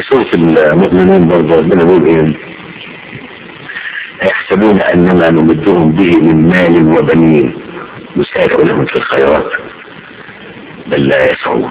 سورة المؤمنين برضه ربنا بيقول ايه يحسبون انما نمدهم به من مال وبنين نسارع لهم في الخيرات بل لا يسعون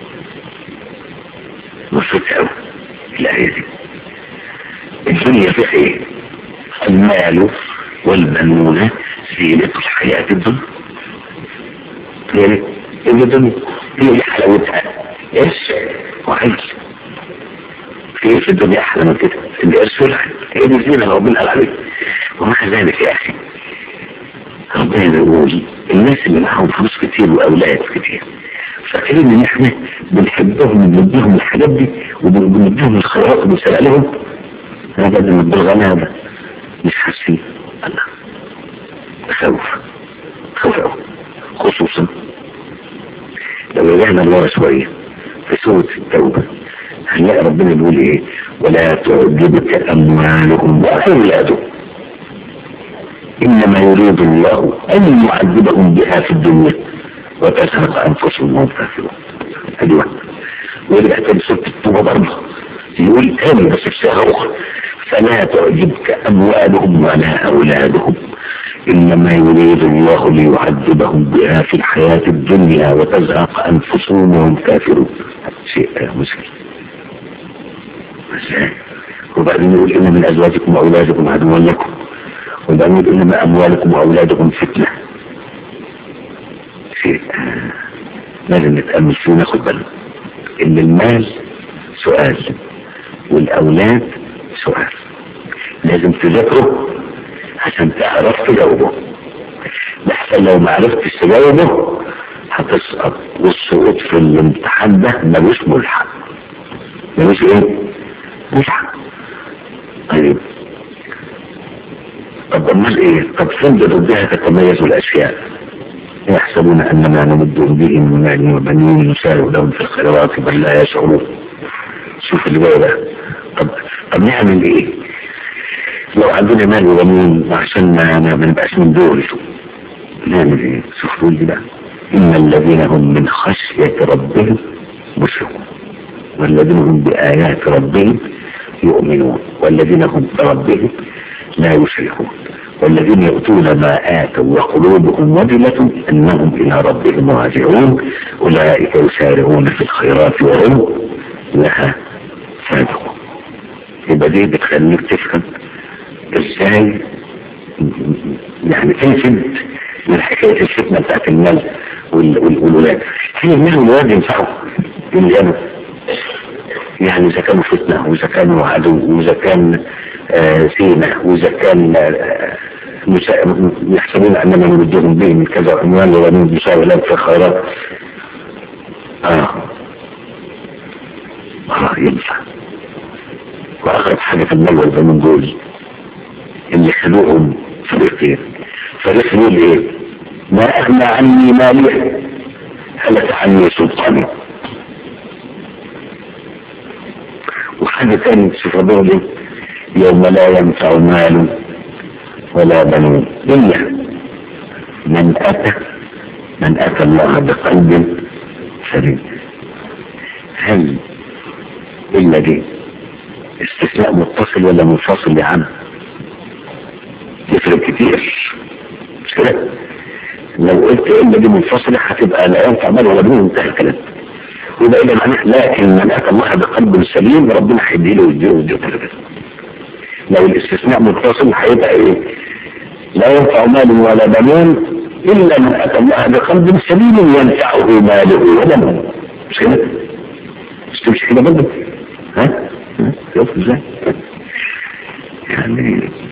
مفروض قوي الآية دي الدنيا فيها ايه المال والبنون زينة الحياة الدنيا يعني الدنيا هي دي حلاوتها ايش وعيش في ايه في الدنيا احلى من كده القرش والعين هي دي الزينة اللي ربنا قال عليها ومع ذلك يا اخي ربنا بيقول الناس اللي معاهم فلوس كتير واولاد كتير فاكرين ان احنا بنحبهم وبنديهم الحاجات دي وبنديهم الخيرات وبنسال لهم هذا بالغلابه مش حاسين الله خوف خوف قوي خصوصا لو رجعنا لورا شويه في سوره التوبه هنلاقي ربنا بيقول ايه ولا تعجبك اموالهم واولادهم انما يريد الله ان يعذبهم بها في الدنيا وتزهق انفسهم وهم كافرون ادي واحده ويرجع تاني سوره التوبه برضه يقول تاني بس بصيغه اخرى فلا تعجبك اموالهم ولا اولادهم انما يريد الله ليعذبهم بها في الحياه الدنيا وتزهق انفسهم وهم كافرون شيء مسلم ازاي وبعدين يقول ان من ازواجكم واولادكم عدوا لكم وبعدين يقول انما اموالكم واولادكم فتنه شيء لازم نتامل فيه وناخد بالنا ان المال سؤال والاولاد سؤال لازم تذاكره عشان تعرف تجاوبه لحسن لو ما عرفتش تجاوبه هتسقط والسقوط في الامتحان ده ملوش ملحق ملوش ايه؟ ملحق طيب طب امال ايه؟ طب فين ضدها تتميز الاشياء؟ يحسبون انما نمدهم به من مال وبنين نسارع لهم في الخيرات بل لا يشعرون شوف اللي جاي ده طب طب نعمل ايه؟ لو عندنا مال وبنين عشان ما ما نبقاش من دول نعمل ايه؟ شوف دول دي بقى ان الذين هم من خشية ربهم مشركون والذين هم بآيات ربهم يؤمنون والذين هم بربهم لا يشركون والذين يؤتون ما آتوا وقلوبهم وجلة أنهم إلى ربهم راجعون أولئك يسارعون في الخيرات وهم لها سابقون يبقى دي بتخليك تفهم ازاي يعني تنفذ من حكاية الفتنة بتاعت المال والولاد هي المال والولاد ينفعوا اللي يعني إذا كانوا فتنة وإذا كانوا عدو وإذا كان آه سينة وإذا كان آه يحسبون أننا نمدهم به من كذا أموال وبنين بشار لهم في الخيرات آه آه ينفع وأغرب حاجة في المال والبنين دول اللي خلوهم فريقين فريق يقول إيه ما أغنى عني مالي هلك عني سلطاني وحاجة تانية شوف ربنا ليه يوم لا ينفع مال ولا بنون إلا من أتى من أتى الله بقلب سليم هل إلا دي استثناء متصل ولا منفصل يا عم يفرق كتير مش كده لو قلت إلا دي منفصلة هتبقى لا ينفع مال ولا بنون انتهى الكلام وده إلى معناه لكن من أتى الله بقلب سليم ربنا هيديله ويديله ويديله كده لو الاستثناء متصل هيبقى ايه لا ينفع مال ولا بنون الا من اتى الله بقلب سليم ينفعه ماله ودمه مش كده مش تمشي كده برضه ها شوف ازاي يعني